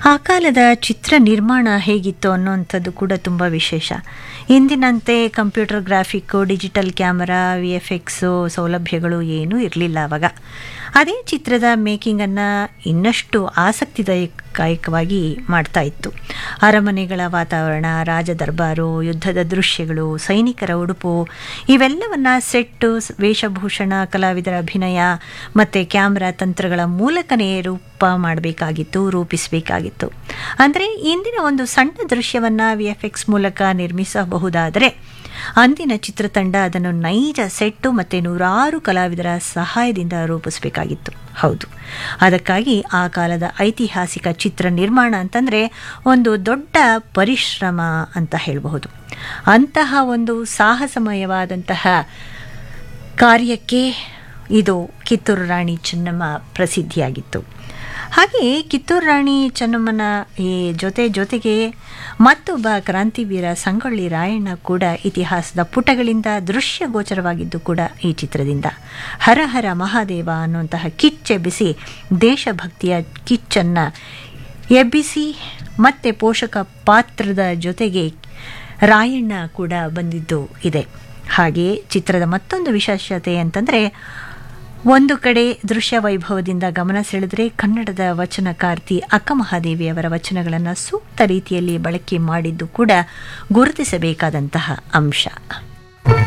ಆ ಕಾಲದ ಚಿತ್ರ ನಿರ್ಮಾಣ ಹೇಗಿತ್ತು ಅನ್ನೋವಂಥದ್ದು ಕೂಡ ತುಂಬ ವಿಶೇಷ ಇಂದಿನಂತೆ computer graphic digital camera V F X ಸೌಲಭ್ಯಗಳು ಏನೂ ಇರಲಿಲ್ಲ ಆವಾಗ ಅದೇ ಚಿತ್ರದ ಮೇಕಿಂಗನ್ನು ಇನ್ನಷ್ಟು ಆಸಕ್ತಿದಾಯಕವಾಗಿ ಮಾಡ್ತಾ ಇತ್ತು ಅರಮನೆಗಳ ವಾತಾವರಣ ರಾಜ ದರ್ಬಾರು ಯುದ್ಧದ ದೃಶ್ಯಗಳು ಸೈನಿಕರ ಉಡುಪು ಇವೆಲ್ಲವನ್ನ ಸೆಟ್ಟು ವೇಷಭೂಷಣ ಕಲಾವಿದರ ಅಭಿನಯ ಮತ್ತು ಕ್ಯಾಮ್ರಾ ತಂತ್ರಗಳ ಮೂಲಕನೇ ರೂಪ ಮಾಡಬೇಕಾಗಿತ್ತು ರೂಪಿಸಬೇಕಾಗಿತ್ತು ಅಂದರೆ ಇಂದಿನ ಒಂದು ಸಣ್ಣ ದೃಶ್ಯವನ್ನು ವಿ ಎಫ್ ಎಕ್ಸ್ ಮೂಲಕ ನಿರ್ಮಿಸಬಹುದಾದರೆ ಅಂದಿನ ಚಿತ್ರತಂಡ ಅದನ್ನು ನೈಜ ಸೆಟ್ಟು ಮತ್ತು ನೂರಾರು ಕಲಾವಿದರ ಸಹಾಯದಿಂದ ರೂಪಿಸಬೇಕಾಗಿತ್ತು ಹೌದು ಅದಕ್ಕಾಗಿ ಆ ಕಾಲದ ಐತಿಹಾಸಿಕ ಚಿತ್ರ ನಿರ್ಮಾಣ ಅಂತಂದರೆ ಒಂದು ದೊಡ್ಡ ಪರಿಶ್ರಮ ಅಂತ ಹೇಳಬಹುದು ಅಂತಹ ಒಂದು ಸಾಹಸಮಯವಾದಂತಹ ಕಾರ್ಯಕ್ಕೆ ಇದು ಕಿತ್ತೂರು ರಾಣಿ ಚೆನ್ನಮ್ಮ ಪ್ರಸಿದ್ಧಿಯಾಗಿತ್ತು ಹಾಗೆ ಕಿತ್ತೂರು ರಾಣಿ ಚೆನ್ನಮ್ಮನ ಈ ಜೊತೆ ಜೊತೆಗೆ ಮತ್ತೊಬ್ಬ ಕ್ರಾಂತಿವೀರ ಸಂಗೊಳ್ಳಿ ರಾಯಣ್ಣ ಕೂಡ ಇತಿಹಾಸದ ಪುಟಗಳಿಂದ ದೃಶ್ಯ ಗೋಚರವಾಗಿದ್ದು ಕೂಡ ಈ ಚಿತ್ರದಿಂದ ಹರ ಹರ ಮಹಾದೇವ ಅನ್ನುವಂತಹ ಕಿಚ್ಚೆಬ್ಬಿಸಿ ದೇಶಭಕ್ತಿಯ ಕಿಚ್ಚನ್ನು ಎಬ್ಬಿಸಿ ಮತ್ತೆ ಪೋಷಕ ಪಾತ್ರದ ಜೊತೆಗೆ ರಾಯಣ್ಣ ಕೂಡ ಬಂದಿದ್ದು ಇದೆ ಹಾಗೆಯೇ ಚಿತ್ರದ ಮತ್ತೊಂದು ವಿಶೇಷತೆ ಅಂತಂದರೆ ಒಂದು ಕಡೆ ದೃಶ್ಯ ವೈಭವದಿಂದ ಗಮನ ಸೆಳೆದರೆ ಕನ್ನಡದ ವಚನಕಾರ್ತಿ ಅಕ್ಕ ಮಹಾದೇವಿಯವರ ವಚನಗಳನ್ನು ಸೂಕ್ತ ರೀತಿಯಲ್ಲಿ ಬಳಕೆ ಮಾಡಿದ್ದು ಕೂಡ ಗುರುತಿಸಬೇಕಾದಂತಹ ಅಂಶ